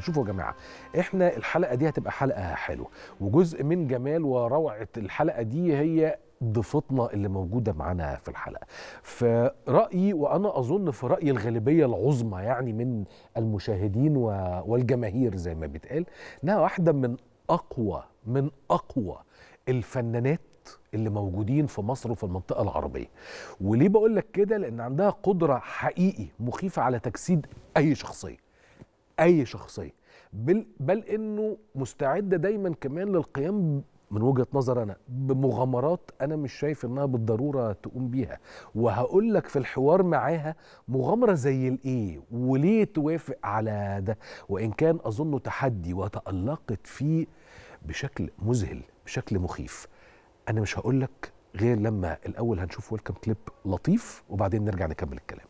شوفوا يا جماعه احنا الحلقه دي هتبقى حلقه حلوه وجزء من جمال وروعه الحلقه دي هي ضيفتنا اللي موجوده معانا في الحلقه فرايي وانا اظن في راي الغالبيه العظمى يعني من المشاهدين و- والجماهير زي ما بيتقال انها واحده من اقوى من اقوى الفنانات اللي موجودين في مصر وفي المنطقه العربيه وليه بقول لك كده لان عندها قدره حقيقي مخيفه على تجسيد اي شخصيه اي شخصيه بل, بل انه مستعده دايما كمان للقيام من وجهه نظر انا بمغامرات انا مش شايف انها بالضروره تقوم بيها وهقول لك في الحوار معاها مغامره زي الايه وليه توافق على ده وان كان اظنه تحدي وتالقت فيه بشكل مذهل بشكل مخيف انا مش هقول لك غير لما الاول هنشوف ويلكم كليب لطيف وبعدين نرجع نكمل الكلام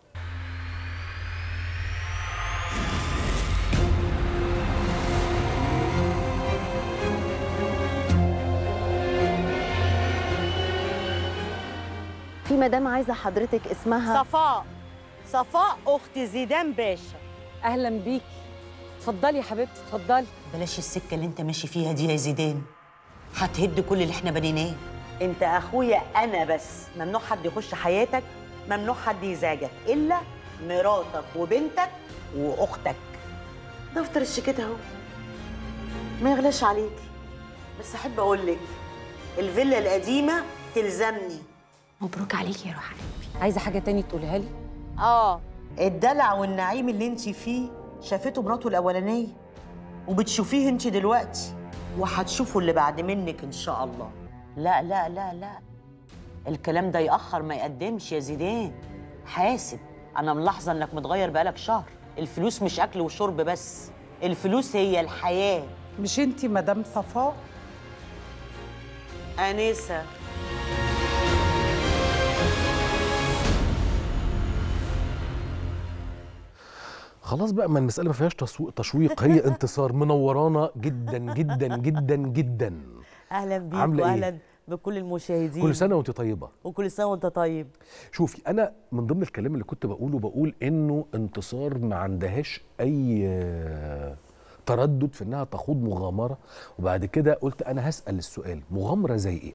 في مدام عايزه حضرتك اسمها صفاء صفاء اخت زيدان باشا اهلا بيكي اتفضلي يا حبيبتي اتفضلي بلاش السكة اللي انت ماشي فيها دي يا زيدان هتهد كل اللي احنا بنيناه انت اخويا انا بس ممنوع حد يخش حياتك ممنوع حد يزعجك الا مراتك وبنتك واختك دفتر الشيكات اهو ما يغلاش عليكي بس احب اقول لك الفيلا القديمه تلزمني مبروك عليكي يا روح قلبي عايزه حاجه تاني تقولها لي اه الدلع والنعيم اللي انت فيه شافته مراته الاولانيه وبتشوفيه انت دلوقتي وهتشوفوا اللي بعد منك ان شاء الله لا لا لا لا الكلام ده يأخر ما يقدمش يا زيدان حاسب انا ملاحظه انك متغير بقالك شهر الفلوس مش اكل وشرب بس الفلوس هي الحياه مش انتي مدام صفاء انسه خلاص بقى ما المسألة ما فيهاش تسويق تشويق هي انتصار منورانا جدا جدا جدا جدا اهلا بيك عاملة إيه؟ واهلا بكل المشاهدين كل سنة وانت طيبة وكل سنه وانت طيب شوفي أنا من ضمن الكلام اللي كنت بقوله بقول إنه انتصار ما عندهاش أي آه، تردد في إنها تخوض مغامرة وبعد كده قلت أنا هسأل السؤال مغامرة زي إيه؟